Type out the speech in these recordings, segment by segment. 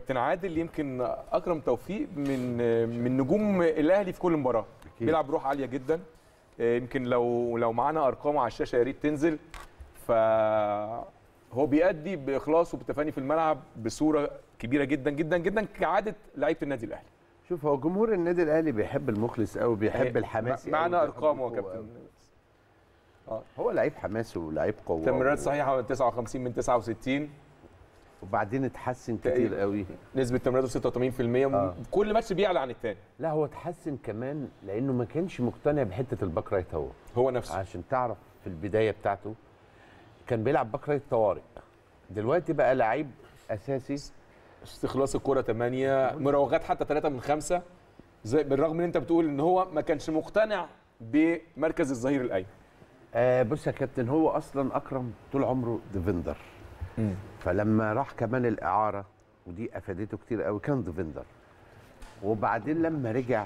كابتن عادل يمكن اكرم توفيق من من نجوم الاهلي في كل مباراه أكيد. بيلعب بروح عاليه جدا آه، يمكن لو لو معانا ارقامه على الشاشه يا ريت تنزل فهو بيأدي باخلاص وبتفاني في الملعب بصوره كبيره جدا جدا جدا كعاده لعيبه النادي الاهلي شوف هو جمهور النادي الاهلي بيحب المخلص قوي بيحب الحماسي قوي، معانا بيحب ارقامه يا القوة كابتن قوي. هو لعيب حماسي ولعيب قوه تمريرات صحيحه 59 من 69 وبعدين اتحسن كتير قوي نسبه تمريراته 86% آه. كل ماتش بيعلى عن الثاني لا هو اتحسن كمان لانه ما كانش مقتنع بحته الباك رايت هو هو نفسه عشان تعرف في البدايه بتاعته كان بيلعب باك رايت طوارئ دلوقتي بقى لعيب اساسي استخلاص الكرة 8 مراوغات حتى 3 من 5 زي بالرغم ان انت بتقول ان هو ما كانش مقتنع بمركز الظهير الايمن آه بص يا كابتن هو اصلا اكرم طول عمره ديفندر فلما راح كمان الاعاره ودي افادته كتير قوي كان ديفندر وبعدين لما رجع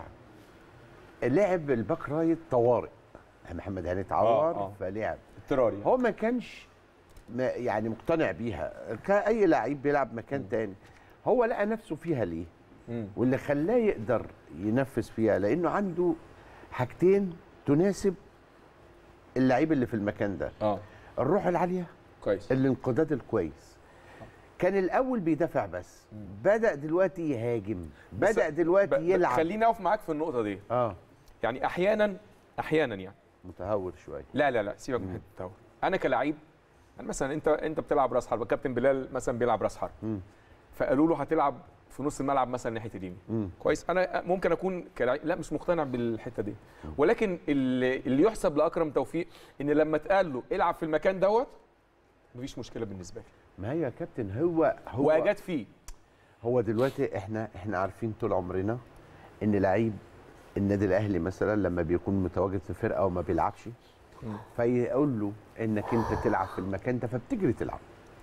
لعب الباك رايت طوارئ محمد هاني اتعور آه. فلعب اضطراري هو ما كانش ما يعني مقتنع بيها كأي لعيب بيلعب مكان تاني هو لقى نفسه فيها ليه مم. واللي خلاه يقدر ينفذ فيها لانه عنده حاجتين تناسب اللعيب اللي في المكان ده اه الروح العاليه كويس الانقداد الكويس كان الاول بيدافع بس بدا دلوقتي يهاجم بس- بدا دلوقتي ب- ب- يلعب خليني اقف معاك في النقطة دي اه يعني احيانا احيانا يعني متهور شويه لا لا لا سيبك من حته التهور انا كلاعب يعني مثلا انت انت بتلعب راس حربة كابتن بلال مثلا بيلعب راس حرب مم. فقالوا له هتلعب في نص الملعب مثلا ناحيه اليمين مم. كويس انا ممكن اكون كلاعب لا مش مقتنع بالحته دي ولكن اللي, اللي يحسب لاكرم توفيق ان لما اتقال له العب في المكان دوت مفيش مشكله بالنسبه لي ما هي يا كابتن هو هو واجاد فيه هو دلوقتي احنا احنا عارفين طول عمرنا ان لعيب النادي الاهلي مثلا لما بيكون متواجد في فرقه وما بيلعبش فيقول له انك انت تلعب في المكان ده فبتجري تلعب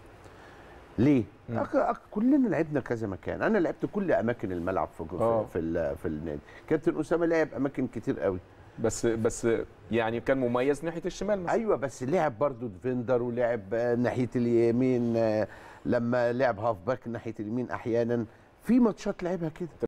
ليه؟ أك... أك... كلنا لعبنا كذا مكان، انا لعبت كل اماكن الملعب في آه. في, في, ال... في النادي، كابتن اسامه لعب اماكن كتير قوي، بس بس يعني كان مميز ناحيه الشمال مثلا ايوه بس لعب برضه ديفندر ولعب آه، ناحيه اليمين آه، لما لعب هاف باك ناحيه اليمين احيانا في ماتشات لعبها كده